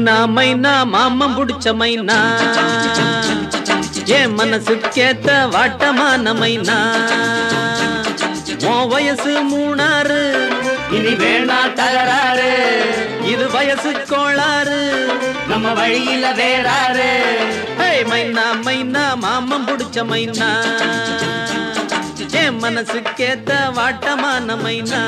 மைனா மைனா மாமம் புடிச்ச மைனா என் மனசுக்கேத்த வாட்டமான மைனா உன் வயசு மூணாறு இனி வேணா தகராறு இது வயசு கோளாறு நம்ம வழியில வேறாரு ஹே மைனா மைனா மாமம் புடிச்ச மைனா என் மனசுக்கேத்த வாட்டமான மைனா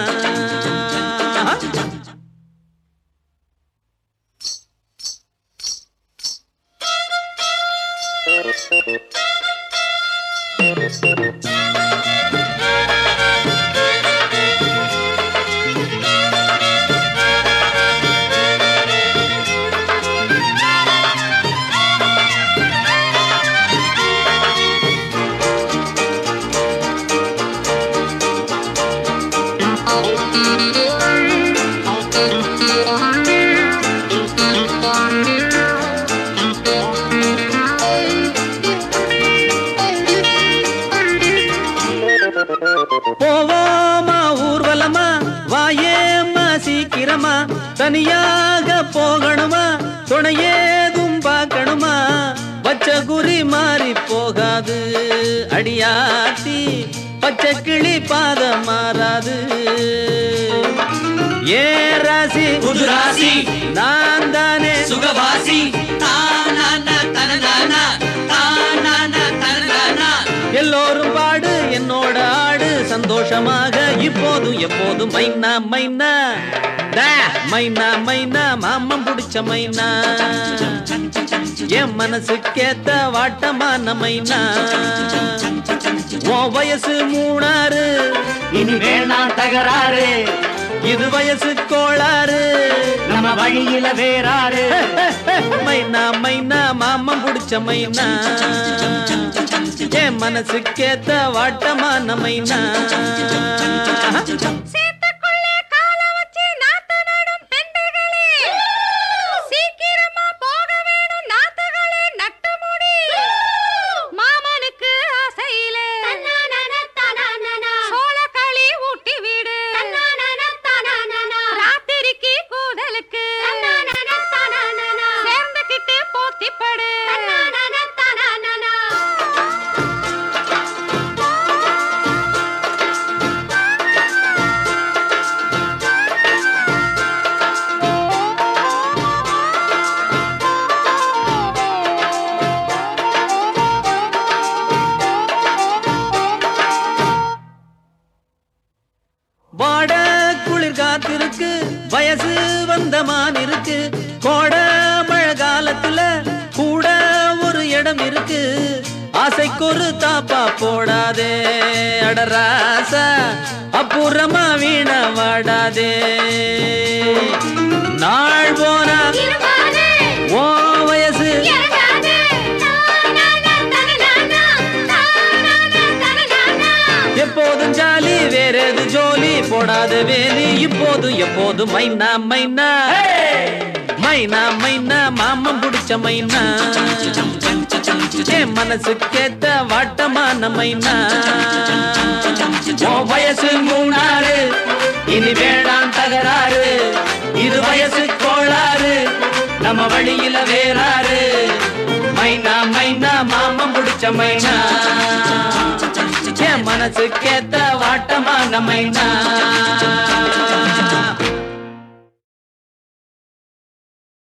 போவோமா ஊர்வலமா வாயேம்மா சீக்கிரமா தனியாக போகணுமா துணையேதும் பார்க்கணுமா பச்ச குறி மாறி போகாது அடியாத்தி பச்சை கிளி பாதம் மாறாது ஏ ராசி புது ராசி நான் தானே சுகவாசி தானானா தனதானா தானானா தனதானா எல்லோரும் பாடு என்னோட ஆடு சந்தோஷமாக இப்போதும் எப்போதும் மைனா மைனா டா, மைனா மைனா மாமம் புடிச்ச மைனா என் மனசுக்கேத்த வாட்டமான மைனா உன் வயசு மூணாறு இனி வேணா தகராறு இது வயசு கோளாறு நம்ம வழியில வேறாரு மைனா மைனா மாமம் புடிச்ச மைனா என் மனசுக்கேத்த வாட்டமான மைனா சேத்துக்குள்ளே கால வச்சு நாத்து நடும் பெண்டுகளே சீக்கிரமா போக வேணும் நாத்துகளே நட்டு முடி மாமனுக்கு ஆசையிலே சோளக்களி ஊட்டி வீடு ராத்திரிக்கு கூதலுக்கு சேர்ந்துக்கிட்டு போத்திப்படு வாட குளிர் காத்திருக்கு வயசு வந்த மான் இருக்கு கோட மழை காலத்துல கூட ஒரு இடம் இருக்கு ஆசைக்கு ஒரு தாப்பா போடாதே அடராசா அப்புறமா வீண வாடாதே நாள் போனா ஓ வயசு எப்போதும் ஜாலி வேற எது ஜோலி போடாத வேலி இப்போதும் எப்போதும் மைனா மைனா மைனா மைனா மாமம் புடிச்ச மைனா என் மனசு கேத்த வாட்டமான மைனா உன் வயசு மூணாறு இனி வேணாம் தகராறு இது வயசு கோளாறு நம்ம வழியில வேறாரு மைனா மைனா மாமம் புடிச்ச மைனா என் மனசு கேத்த வாட்டமான மைனா